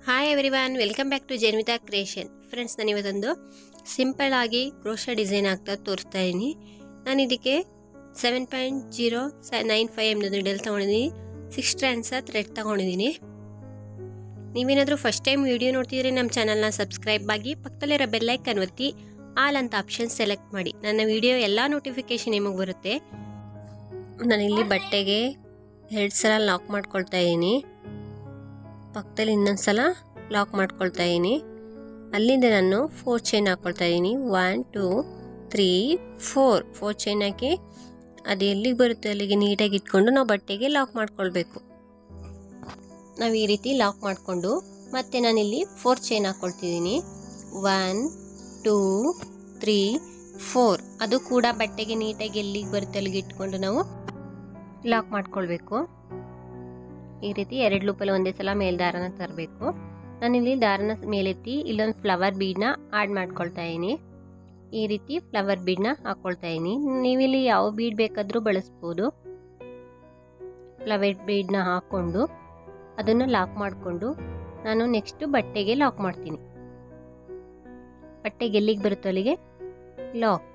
hi everyone welcome back to Janvitha creation friends ನಾನು ಇವತ್ತೊಂದು simple ಆಗಿ ಕ್ರೋಶ ಡಿಸೈನ್ ಆಗ್ತಾ ತೋರಿಸ್ತಾ ಇದ್ದೀನಿ ನಾನು ಇದಕ್ಕೆ ಸೆವೆನ್ ಪಾಯಿಂಟ್ ಜೀರೋ ಸ ನೈನ್ ಫೈವ್ ಎಮ್ದು ನಿಡಲ್ ತೊಗೊಂಡಿದ್ದೀನಿ ಸಿಕ್ಸ್ ಸ್ಟ್ರ್ಯಾಂಡ್ಸ ಥ್ರೆಡ್ ತೊಗೊಂಡಿದ್ದೀನಿ ನೀವೇನಾದರೂ ಫಸ್ಟ್ ಟೈಮ್ ವಿಡಿಯೋ ನೋಡ್ತಿದ್ರೆ ನಮ್ಮ ಚಾನಲ್ನ ಸಬ್ಸ್ಕ್ರೈಬ್ ಆಗಿ ಪಕ್ಕದಲ್ಲಿರೋ ಬೆಲ್ಲೈಕನ್ ಒತ್ತಿ ಆಲ್ ಅಂತ ಆಪ್ಷನ್ ಸೆಲೆಕ್ಟ್ ಮಾಡಿ ನನ್ನ ವಿಡಿಯೋ ಎಲ್ಲ ನೋಟಿಫಿಕೇಷನ್ ನಿಮಗೆ ಬರುತ್ತೆ ನಾನಿಲ್ಲಿ ಬಟ್ಟೆಗೆ ಎರಡು ಸಲ ಲಾಕ್ ಮಾಡ್ಕೊಳ್ತಾ ಇದ್ದೀನಿ ಪಕ್ಕದಲ್ಲಿ ಇನ್ನೊಂದು ಸಲ ಲಾಕ್ ಮಾಡ್ಕೊಳ್ತಾ ಇದ್ದೀನಿ ಅಲ್ಲಿಂದ ನಾನು ಫೋರ್ ಚೈನ್ ಹಾಕ್ಕೊಳ್ತಾ ಇದ್ದೀನಿ one two three four four chain ಹಾಕಿ ಅದು ಎಲ್ಲಿಗೆ ಬರುತ್ತೆ ಅಲ್ಲಿಗೆ ನೀಟಾಗಿ ಇಟ್ಕೊಂಡು ನಾವು ಬಟ್ಟೆಗೆ ಲಾಕ್ ಮಾಡ್ಕೊಳ್ಬೇಕು ನಾವು ಈ ರೀತಿ ಲಾಕ್ ಮಾಡಿಕೊಂಡು ಮತ್ತೆ ನಾನಿಲ್ಲಿ ಫೋರ್ ಚೈನ್ ಹಾಕ್ಕೊಳ್ತಿದ್ದೀನಿ ಒನ್ ಟೂ ತ್ರೀ ಫೋರ್ ಅದು ಕೂಡ ಬಟ್ಟೆಗೆ ನೀಟಾಗಿ ಎಲ್ಲಿಗೆ ಬರುತ್ತೆ ಅಲ್ಲಿಗೆ ಇಟ್ಕೊಂಡು ನಾವು ಲಾಕ್ ಮಾಡ್ಕೊಳ್ಬೇಕು ಈ ರೀತಿ ಎರಡು ಲೂಪಲ್ಲಿ ಒಂದೇ ಸಲ ಮೇಲ್ ದಾರನ ತರಬೇಕು ನಾನಿಲ್ಲಿ ದಾರನ ಮೇಲೆತ್ತಿ ಇಲ್ಲೊಂದು ಫ್ಲವರ್ ಬೀಡನ್ನ ಆಡ್ ಮಾಡ್ಕೊಳ್ತಾ ಇದ್ದೀನಿ ಈ ರೀತಿ ಫ್ಲವರ್ ಬೀಡನ್ನ ಹಾಕ್ಕೊಳ್ತಾ ಇದ್ದೀನಿ ನೀವಿಲ್ಲಿ ಯಾವ ಬೀಡ್ ಬೇಕಾದರೂ ಬಳಸ್ಬೋದು ಫ್ಲವರ್ ಬೀಡನ್ನ ಹಾಕ್ಕೊಂಡು ಅದನ್ನು ಲಾಕ್ ಮಾಡಿಕೊಂಡು ನಾನು ನೆಕ್ಸ್ಟ್ ಬಟ್ಟೆಗೆ ಲಾಕ್ ಮಾಡ್ತೀನಿ ಬಟ್ಟೆಗೆ ಎಲ್ಲಿಗೆ ಬರುತ್ತೋ ಅಲ್ಲಿಗೆ ಲಾಕ್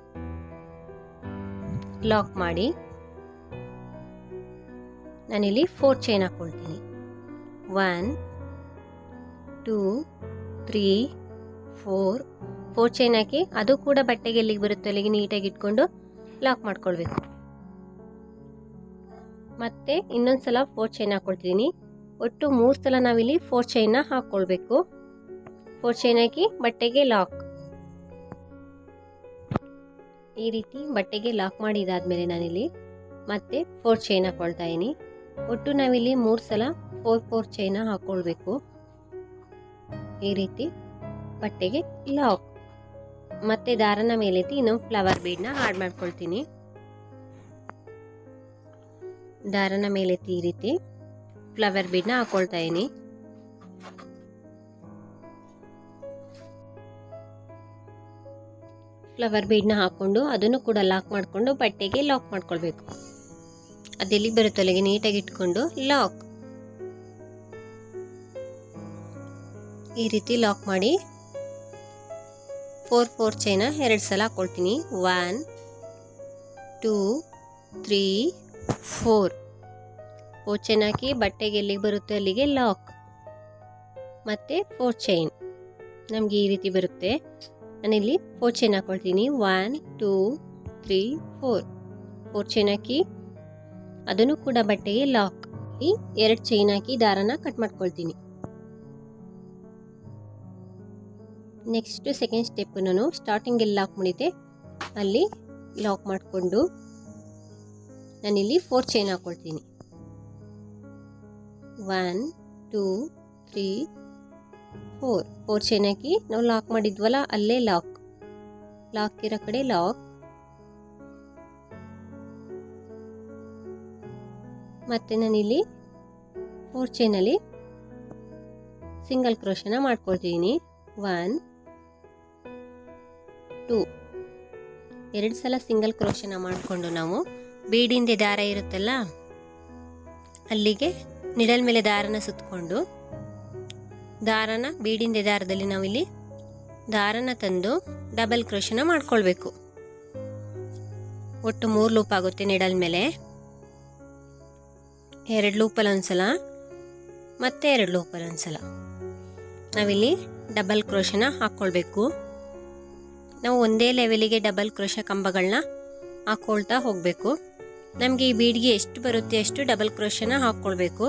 ಲಾಕ್ ಮಾಡಿ ನಾನಿಲ್ಲಿ ಫೋರ್ ಚೈನ್ ಹಾಕ್ಕೊಳ್ತೀನಿ one two three four four chain ಹಾಕಿ ಅದು ಕೂಡ ಬಟ್ಟೆಗೆ ಎಲ್ಲಿಗೆ ಬರುತ್ತೆ ಅಲ್ಲಿಗೆ ನೀಟಾಗಿ ಇಟ್ಕೊಂಡು ಲಾಕ್ ಮಾಡ್ಕೊಳ್ಬೇಕು ಮತ್ತೆ ಇನ್ನೊಂದು ಸಲ ಫೋರ್ ಚೈನ್ ಹಾಕ್ಕೊಳ್ತಿದ್ದೀನಿ ಒಟ್ಟು ಮೂರು ಸಲ ನಾವಿಲ್ಲಿ ಫೋರ್ ಚೈನ್ನ ಹಾಕ್ಕೊಳ್ಬೇಕು ಫೋರ್ ಚೈನ್ ಹಾಕಿ ಬಟ್ಟೆಗೆ ಲಾಕ್ ಈ ರೀತಿ ಬಟ್ಟೆಗೆ ಲಾಕ್ ಮಾಡಿದಾದ್ಮೇಲೆ ನಾನಿಲ್ಲಿ ಮತ್ತೆ ಫೋರ್ ಚೈನ್ ಹಾಕ್ಕೊಳ್ತಾ ಇದ್ದೀನಿ ಒಟ್ಟು ನಾವಿಲ್ಲಿ ಮೂರು ಸಲ ಫೋರ್ ಫೋರ್ ಚೈನ ಹಾಕ್ಕೊಳ್ಬೇಕು ಈ ರೀತಿ ಬಟ್ಟೆಗೆ ಲಾಕ್ ಮತ್ತೆ ದಾರನ ಮೇಲೆತ್ತಿ ಇನ್ನೊಂದು ಫ್ಲವರ್ ಬೀಡ್ನ ಆಡ್ ಮಾಡ್ಕೊಳ್ತೀನಿ ದಾರನ ಮೇಲೆತ್ತಿ ಈ ರೀತಿ ಫ್ಲವರ್ ಬೀಡ್ನ ಹಾಕೊಳ್ತಾ ಇದ್ದೀನಿ ಫ್ಲವರ್ ಬೀಡ್ನ ಹಾಕ್ಕೊಂಡು ಅದನ್ನು ಕೂಡ ಲಾಕ್ ಮಾಡಿಕೊಂಡು ಬಟ್ಟೆಗೆ ಲಾಕ್ ಮಾಡ್ಕೊಳ್ಬೇಕು ಅದೆಲ್ಲಿ ಬರುತ್ತೆ ಅಲ್ಲಿಗೆ ನೀಟಾಗಿ ಇಟ್ಕೊಂಡು ಲಾಕ್ ಈ ರೀತಿ ಲಾಕ್ ಮಾಡಿ ಫೋರ್ ಫೋರ್ ಚೈನ ಎರಡು ಸಲ ಹಾಕ್ಕೊಳ್ತೀನಿ one two three four four chain ಹಾಕಿ ಬಟ್ಟೆಗೆ ಎಲ್ಲಿಗೆ ಬರುತ್ತೆ ಅಲ್ಲಿಗೆ ಲಾಕ್ ಮತ್ತು ಫೋರ್ ಚೈನ್ ನಮಗೆ ಈ ರೀತಿ ಬರುತ್ತೆ ನಾನಿಲ್ಲಿ ಫೋರ್ ಚೈನ್ ಹಾಕ್ಕೊಳ್ತೀನಿ one two three four four chain ಹಾಕಿ ಅದನ್ನು ಕೂಡ ಬಟ್ಟೆಗೆ ಲಾಕ್ ಈ ಎರಡು ಚೈನ್ ಹಾಕಿ ದಾರನ ಕಟ್ ಮಾಡ್ಕೊಳ್ತೀನಿ ನೆಕ್ಸ್ಟ್ ಸೆಕೆಂಡ್ ಸ್ಟೆಪ್ ನಾನು ಸ್ಟಾರ್ಟಿಂಗ್ ಎಲ್ಲಿ ಲಾಕ್ ಮಾಡಿದ್ದೆ ಅಲ್ಲಿ ಲಾಕ್ ಮಾಡಿಕೊಂಡು ನಾನಿಲ್ಲಿ ಫೋರ್ ಚೈನ್ ಹಾಕ್ಕೊಳ್ತೀನಿ one two three four four chain ಹಾಕಿ ನಾವು ಲಾಕ್ ಮಾಡಿದ್ವಲ್ಲ ಅಲ್ಲೇ ಲಾಕ್ ಲಾಕ್ ಇರೋ ಕಡೆ ಲಾಕ್ ಮತ್ತು ನಾನಿಲ್ಲಿ ಫೋರ್ ಚೈನಲ್ಲಿ ಸಿಂಗಲ್ ಕ್ರೋಶನ ಮಾಡ್ಕೊಳ್ತಿದ್ದೀನಿ ಒನ್ ಟೂ ಎರಡು ಸಲ ಸಿಂಗಲ್ ಕ್ರೋಶನ ಮಾಡಿಕೊಂಡು ನಾವು ಬೀಡಿಂದೆ ದಾರ ಇರುತ್ತಲ್ಲ ಅಲ್ಲಿಗೆ ನಿಡಲ್ ಮೇಲೆ ದಾರನ ಸುತ್ತಕೊಂಡು ದಾರನ ಬೀಡಿಂದೆ ದಾರದಲ್ಲಿ ನಾವಿಲ್ಲಿ ದಾರನ ತಂದು ಡಬಲ್ ಕ್ರೋಶನ ಮಾಡ್ಕೊಳ್ಬೇಕು ಒಟ್ಟು ಮೂರು ಲೂಪ್ ಆಗುತ್ತೆ ನಿಡಲ್ ಮೇಲೆ ಎರಡು ಲೂಪಲ್ಲಿ ಒಂದ್ಸಲ ಮತ್ತೆ ಎರಡು ಲೂಪಲ್ಲಿ ಒಂದ್ಸಲ ನಾವಿಲ್ಲಿ ಡಬಲ್ ಕ್ರೋಶನ ಹಾಕ್ಕೊಳ್ಬೇಕು ನಾವು ಒಂದೇ ಲೆವೆಲಿಗೆ ಡಬಲ್ ಕ್ರೋಶ ಕಂಬಗಳನ್ನ ಹಾಕ್ಕೊಳ್ತಾ ಹೋಗಬೇಕು ನಮಗೆ ಈ ಬೀಡ್ಗೆ ಎಷ್ಟು ಬರುತ್ತೆ ಅಷ್ಟು ಡಬಲ್ ಕ್ರೋಶನ ಹಾಕ್ಕೊಳ್ಬೇಕು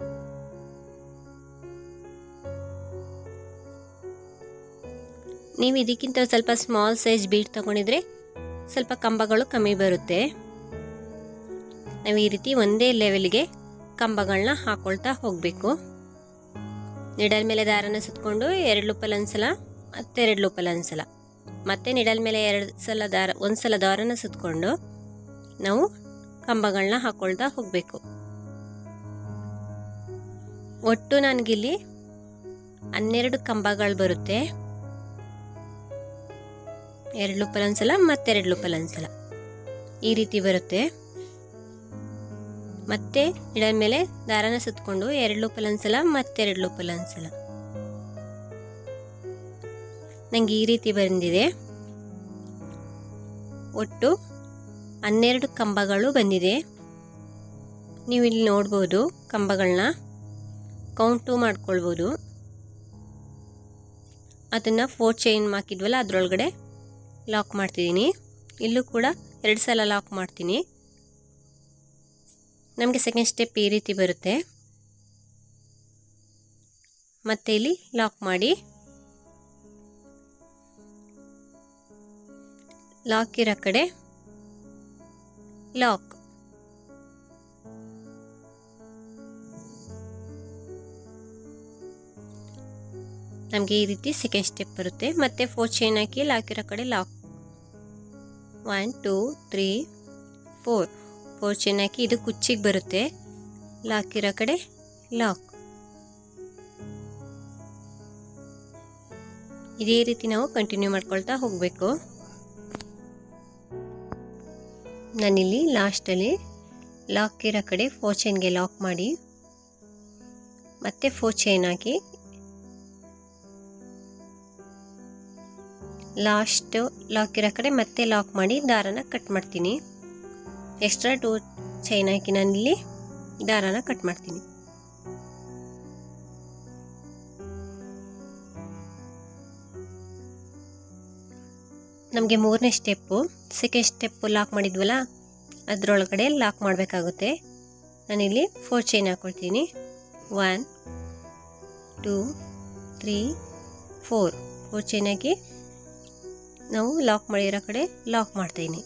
ನೀವು ಇದಕ್ಕಿಂತ ಸ್ವಲ್ಪ ಸ್ಮಾಲ್ ಸೈಜ್ ಬೀಡ್ ತಗೊಂಡಿದ್ರೆ ಸ್ವಲ್ಪ ಕಂಬಗಳು ಕಮ್ಮಿ ಬರುತ್ತೆ ನಾವು ಈ ರೀತಿ ಒಂದೇ ಲೆವೆಲ್ಗೆ ಕಂಬಗಳನ್ನ ಹಾಕ್ಕೊಳ್ತಾ ಹೋಗಬೇಕು ನಿಡಲ್ ಮೇಲೆ ದಾರನ ಸುತ್ತಕೊಂಡು ಎರಡು ಲೂಪಲ್ಲಿ ಒಂದ್ಸಲ ಮತ್ತೆ ಎರಡು ಲೂಪಲ್ಲಿ ಒಂದ್ಸಲ ಮತ್ತೆ ನಿಡಲ್ ಮೇಲೆ ಎರಡು ಸಲ ದಾರ ಒಂದು ಸಲ ದಾರನ ಸುತ್ತಕೊಂಡು ನಾವು ಕಂಬಗಳನ್ನ ಹಾಕ್ಕೊಳ್ತಾ ಹೋಗಬೇಕು ಒಟ್ಟು ನನಗಿಲ್ಲಿ ಹನ್ನೆರಡು ಕಂಬಗಳು ಬರುತ್ತೆ ಎರಡು ಲೂಪಲ್ ಒಂದ್ಸಲ ಮತ್ತೆರಡು ಲೂಪಲ್ ಒಂದ್ಸಲ ಈ ರೀತಿ ಬರುತ್ತೆ ಮತ್ತೆ ಇಡದ ಮೇಲೆ ದಾರನ ಸುತ್ತಕೊಂಡು ಎರಡು ಲೂಪಲ್ ಒಂದ್ಸಲ ಮತ್ತೆರಡು ಲೂಪಲ್ ಒಂದ್ಸಲ ನನಗೆ ಈ ರೀತಿ ಬಂದಿದೆ ಒಟ್ಟು ಹನ್ನೆರಡು ಕಂಬಗಳು ಬಂದಿದೆ ನೀವು ಇಲ್ಲಿ ನೋಡ್ಬೋದು ಕಂಬಗಳನ್ನ ಕೌಂಟು ಮಾಡ್ಕೊಳ್ಬೋದು ಅದನ್ನು ಫೋರ್ ಚೈನ್ ಹಾಕಿದ್ವಲ್ಲ ಅದರೊಳಗಡೆ ಲಾಕ್ ಮಾಡ್ತಿದ್ದೀನಿ ಇಲ್ಲೂ ಕೂಡ ಎರಡು ಸಲ ಲಾಕ್ ಮಾಡ್ತೀನಿ ನಮಗೆ ಸೆಕೆಂಡ್ ಸ್ಟೆಪ್ ಈ ರೀತಿ ಬರುತ್ತೆ ಮತ್ತೆ ಇಲ್ಲಿ ಲಾಕ್ ಮಾಡಿ ಲಾಕ್ ಇರೋ ಕಡೆ ಲಾಕ್ ನಮಗೆ ಈ ರೀತಿ ಸೆಕೆಂಡ್ ಸ್ಟೆಪ್ ಬರುತ್ತೆ ಮತ್ತೆ ಫೋರ್ ಚೈನ್ ಹಾಕಿ ಲಾಕ್ ಇರೋ ಕಡೆ lock one two three four four chain ಹಾಕಿ ಇದು ಕುಚ್ಚಿಗೆ ಬರುತ್ತೆ ಲಾಕ್ ಇರೋ ಕಡೆ ಲಾಕ್ ಇದೇ ರೀತಿ ನಾವು ಕಂಟಿನ್ಯೂ ಮಾಡ್ಕೊಳ್ತಾ ಹೋಗಬೇಕು ನಾನಿಲ್ಲಿ ಲಾಸ್ಟಲ್ಲಿ ಲಾಕ್ ಇರೋ ಕಡೆ ಫೋರ್ ಚೈನ್ಗೆ ಲಾಕ್ ಮಾಡಿ ಮತ್ತೆ ಫೋರ್ ಚೈನ್ ಹಾಕಿ ಲಾಸ್ಟ್ ಲಾಕ್ ಇರೋ ಕಡೆ ಮತ್ತೆ ಲಾಕ್ ಮಾಡಿ ದಾರನ ಕಟ್ ಮಾಡ್ತೀನಿ ಎಕ್ಸ್ಟ್ರಾ ಟೂ ಚೈನ್ ಹಾಕಿ ನಾನಿಲ್ಲಿ ದಾರನ ಕಟ್ ಮಾಡ್ತೀನಿ ನಮಗೆ ಮೂರನೇ ಸ್ಟೆಪ್ಪು ಸೆಕೆಂಡ್ ಸ್ಟೆಪ್ಪು ಲಾಕ್ ಮಾಡಿದ್ವಲ್ಲ ಅದರೊಳಗಡೆ ಲಾಕ್ ಮಾಡಬೇಕಾಗುತ್ತೆ ನಾನಿಲ್ಲಿ ಫೋರ್ ಚೈನ್ ಹಾಕ್ಕೊಳ್ತೀನಿ one two three four four chain ಹಾಕಿ ನಾವು ಲಾಕ್ ಮಾಡಿರೋ ಕಡೆ ಲಾಕ್ ಮಾಡ್ತೀನಿ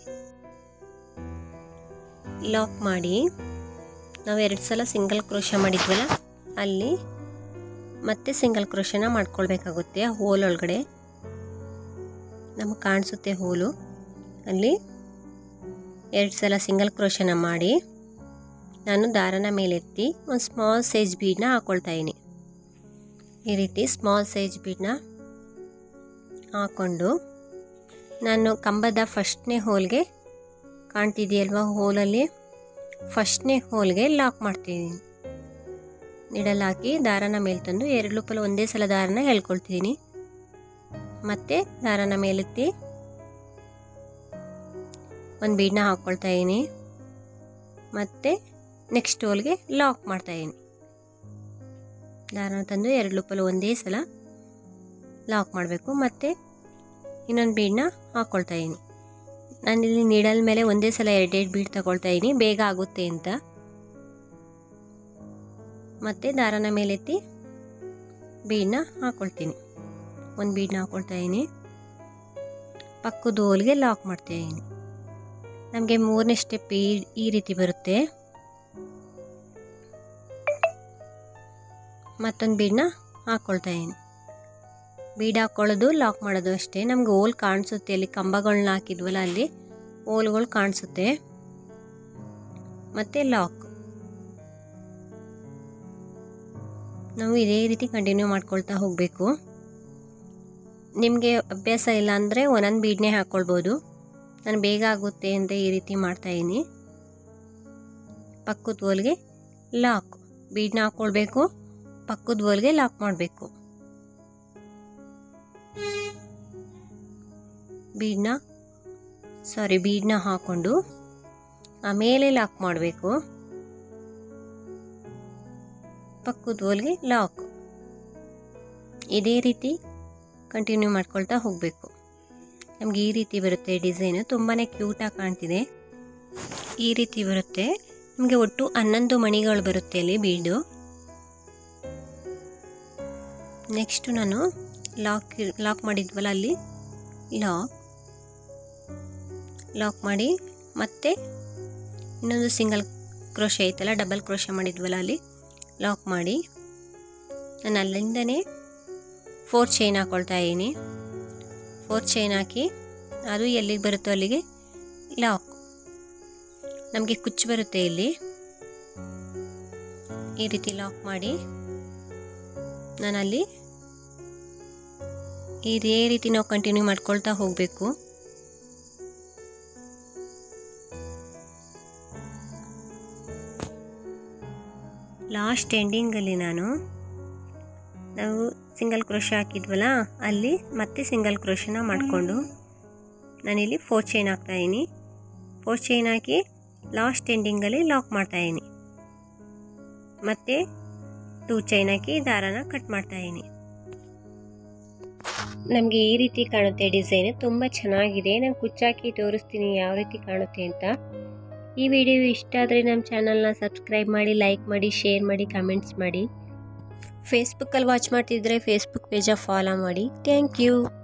ಲಾಕ್ ಮಾಡಿ ನಾವು ಎರಡು ಸಲ ಸಿಂಗಲ್ ಕ್ರೋಶ ಮಾಡಿದ್ವಲ್ಲ ಅಲ್ಲಿ ಮತ್ತೆ ಸಿಂಗಲ್ ಕ್ರೋಶನ ಮಾಡ್ಕೊಳ್ಬೇಕಾಗುತ್ತೆ ಆ ಹೋಲ್ ಒಳಗಡೆ ನಮಗೆ ಕಾಣಿಸುತ್ತೆ ಹೋಲು ಅಲ್ಲಿ ಎರಡು ಸಲ ಸಿಂಗಲ್ ಕ್ರೋಶನ ಮಾಡಿ ನಾನು ದಾರನ ಮೇಲೆತ್ತಿ ಒಂದು ಸ್ಮಾಲ್ ಸೈಜ್ ಬೀಡನ್ನ ಹಾಕ್ಕೊಳ್ತಾ ಇದ್ದೀನಿ ಈ ರೀತಿ ಸ್ಮಾಲ್ ಸೈಜ್ ಬೀಡನ್ನ ಹಾಕ್ಕೊಂಡು ನಾನು ಕಂಬದ ಫಸ್ಟ್ನೇ ಹೋಲ್ಗೆ ಕಾಣ್ತಿದೆಯಲ್ವ ಹೋಲಲ್ಲಿ ಫಸ್ಟ್ನೇ ಹೋಲ್ಗೆ ಲಾಕ್ ಮಾಡ್ತಿದ್ದೀನಿ ನಿಡಲ್ ಹಾಕಿ ದಾರನ ಮೇಲೆ ತಂದು ಎರಡು ಲೂಪಲ್ಲಿ ಒಂದೇ ಸಲ ದಾರನ ಹೇಳ್ಕೊಳ್ತಿದ್ದೀನಿ ಮತ್ತು ದಾರನ ಮೇಲೆತ್ತಿ ಒಂದು ಬೀಡನ್ನ ಹಾಕ್ಕೊಳ್ತಾ ಇದ್ದೀನಿ ಮತ್ತು ನೆಕ್ಸ್ಟ್ ಹೋಲ್ಗೆ ಲಾಕ್ ಮಾಡ್ತಾಯಿದ್ದೀನಿ ದಾರನ ತಂದು ಎರಡು ಲೂಪಲ್ಲಿ ಒಂದೇ ಸಲ ಲಾಕ್ ಮಾಡಬೇಕು ಮತ್ತು ಇನ್ನೊಂದು ಬೀಡನ್ನ ಹಾಕ್ಕೊಳ್ತಾ ಇದ್ದೀನಿ ನಾನಿಲ್ಲಿ ನೀಡಲ್ ಮೇಲೆ ಒಂದೇ ಸಲ ಎರಡೆರಡು ಬೀಡ್ ತಗೊಳ್ತಾ ಇದ್ದೀನಿ ಬೇಗ ಆಗುತ್ತೆ ಅಂತ ಮತ್ತು ದಾರನ ಮೇಲೆತ್ತಿ ಬೀಡನ್ನ ಹಾಕ್ಕೊಳ್ತೀನಿ ಒಂದು ಬೀಡನ್ನ ಹಾಕ್ಕೊಳ್ತಾ ಇದ್ದೀನಿ ಪಕ್ಕದ ಹೋಲ್ಗೆ ಲಾಕ್ ಮಾಡ್ತಾ ಇದ್ದೀನಿ ನಮಗೆ ಮೂರನೇ ಸ್ಟೆಪ್ ಈ ಈ ರೀತಿ ಬರುತ್ತೆ ಮತ್ತೊಂದು ಬೀಡನ್ನ ಹಾಕ್ಕೊಳ್ತಾ ಇದ್ದೀನಿ ಬೀಡ್ ಹಾಕ್ಕೊಳ್ಳೋದು ಲಾಕ್ ಮಾಡೋದು ಅಷ್ಟೇ ನಮ್ಗೆ ಓಲ್ ಕಾಣಿಸುತ್ತೆ ಅಲ್ಲಿ ಕಂಬಗಳನ್ನ ಹಾಕಿದ್ವಲ್ಲ ಅಲ್ಲಿ ಓಲ್ಗಳು ಕಾಣಿಸುತ್ತೆ ಮತ್ತು ಲಾಕ್ ನಾವು ಇದೇ ರೀತಿ ಕಂಟಿನ್ಯೂ ಮಾಡ್ಕೊಳ್ತಾ ಹೋಗಬೇಕು ನಿಮಗೆ ಅಭ್ಯಾಸ ಇಲ್ಲ ಅಂದರೆ ಒಂದೊಂದು ಬೀಡನ್ನೇ ಹಾಕ್ಕೊಳ್ಬೋದು ನಾನು ಬೇಗ ಆಗುತ್ತೆ ಅಂತ ಈ ರೀತಿ ಮಾಡ್ತಾಯಿದ್ದೀನಿ ಪಕ್ಕದ ಓಲ್ಗೆ ಲಾಕ್ ಬೀಡನ್ನ ಹಾಕ್ಕೊಳ್ಬೇಕು ಪಕ್ಕದ ಓಲ್ಗೆ ಲಾಕ್ ಮಾಡಬೇಕು ಬೀಡನ್ನ ಸಾರಿ ಬೀಡನ್ನ ಹಾಕ್ಕೊಂಡು ಆಮೇಲೆ ಲಾಕ್ ಮಾಡಬೇಕು ಪಕ್ಕದ ಓಲ್ಗೆ ಲಾಕ್ ಇದೇ ರೀತಿ ಕಂಟಿನ್ಯೂ ಮಾಡ್ಕೊಳ್ತಾ ಹೋಗಬೇಕು ನಮಗೆ ಈ ರೀತಿ ಬರುತ್ತೆ ಡಿಸೈನು ತುಂಬಾ ಕ್ಯೂಟಾಗಿ ಕಾಣ್ತಿದೆ ಈ ರೀತಿ ಬರುತ್ತೆ ನಿಮಗೆ ಒಟ್ಟು ಹನ್ನೊಂದು ಮಣಿಗಳು ಬರುತ್ತೆ ಅಲ್ಲಿ ಬೀಡು ನೆಕ್ಸ್ಟು ನಾನು ಲಾಕ್ ಲಾಕ್ ಮಾಡಿದ್ವಲ್ಲ ಅಲ್ಲಿ ಲಾಕ್ ಲಾಕ್ ಮಾಡಿ ಮತ್ತೆ ಇನ್ನೊಂದು ಸಿಂಗಲ್ ಕ್ರೋಶ ಐತಲ್ಲ ಡಬಲ್ ಕ್ರೋಶ ಮಾಡಿದ್ವಲ್ಲ ಅಲ್ಲಿ ಲಾಕ್ ಮಾಡಿ ನಾನು ಅಲ್ಲಿಂದನೇ ಫೋರ್ ಚೈನ್ ಹಾಕ್ಕೊಳ್ತಾ ಇದ್ದೀನಿ ಫೋರ್ ಚೈನ್ ಹಾಕಿ ಅದು ಎಲ್ಲಿಗೆ ಬರುತ್ತೋ ಅಲ್ಲಿಗೆ ಲಾಕ್ ನಮಗೆ ಕುಚ್ಚು ಬರುತ್ತೆ ಇಲ್ಲಿ ಈ ರೀತಿ ಲಾಕ್ ಮಾಡಿ ನಾನಲ್ಲಿ ಇದೇ ರೀತಿ ನಾವು ಕಂಟಿನ್ಯೂ ಮಾಡ್ಕೊಳ್ತಾ ಹೋಗಬೇಕು ಲಾಸ್ಟ್ ಎಂಡಿಂಗಲ್ಲಿ ನಾನು ನಾವು ಸಿಂಗಲ್ ಕ್ರೋಶ ಹಾಕಿದ್ವಲ್ಲ ಅಲ್ಲಿ ಮತ್ತೆ ಸಿಂಗಲ್ ಕ್ರೋಶನ ಮಾಡಿಕೊಂಡು ನಾನಿಲ್ಲಿ ಫೋರ್ ಚೈನ್ ಹಾಕ್ತಾಯಿದ್ದೀನಿ ಫೋರ್ ಚೈನ್ ಹಾಕಿ ಲಾಸ್ಟ್ ಎಂಡಿಂಗಲ್ಲಿ ಲಾಕ್ ಮಾಡ್ತಾಯಿದ್ದೀನಿ ಮತ್ತು ಟೂ ಚೈನ್ ಹಾಕಿ ದಾರಾನ ಕಟ್ ಮಾಡ್ತಾಯಿದ್ದೀನಿ ನಮಗೆ ಈ ರೀತಿ ಕಾಣುತ್ತೆ ಡಿಸೈನ್ ತುಂಬ ಚೆನ್ನಾಗಿದೆ ನಾನು ಕುಚ್ಚಾಕಿ ತೋರಿಸ್ತೀನಿ ಯಾವ ರೀತಿ ಕಾಣುತ್ತೆ ಅಂತ ಈ ವಿಡಿಯೋ ಇಷ್ಟ ಆದರೆ ನಮ್ಮ ಚಾನಲ್ನ ಸಬ್ಸ್ಕ್ರೈಬ್ ಮಾಡಿ ಲೈಕ್ ಮಾಡಿ ಶೇರ್ ಮಾಡಿ ಕಮೆಂಟ್ಸ್ ಮಾಡಿ ಫೇಸ್ಬುಕ್ಕಲ್ಲಿ ವಾಚ್ ಮಾಡ್ತಿದ್ರೆ ಫೇಸ್ಬುಕ್ ಪೇಜ ಫಾಲೋ ಮಾಡಿ ಥ್ಯಾಂಕ್ ಯು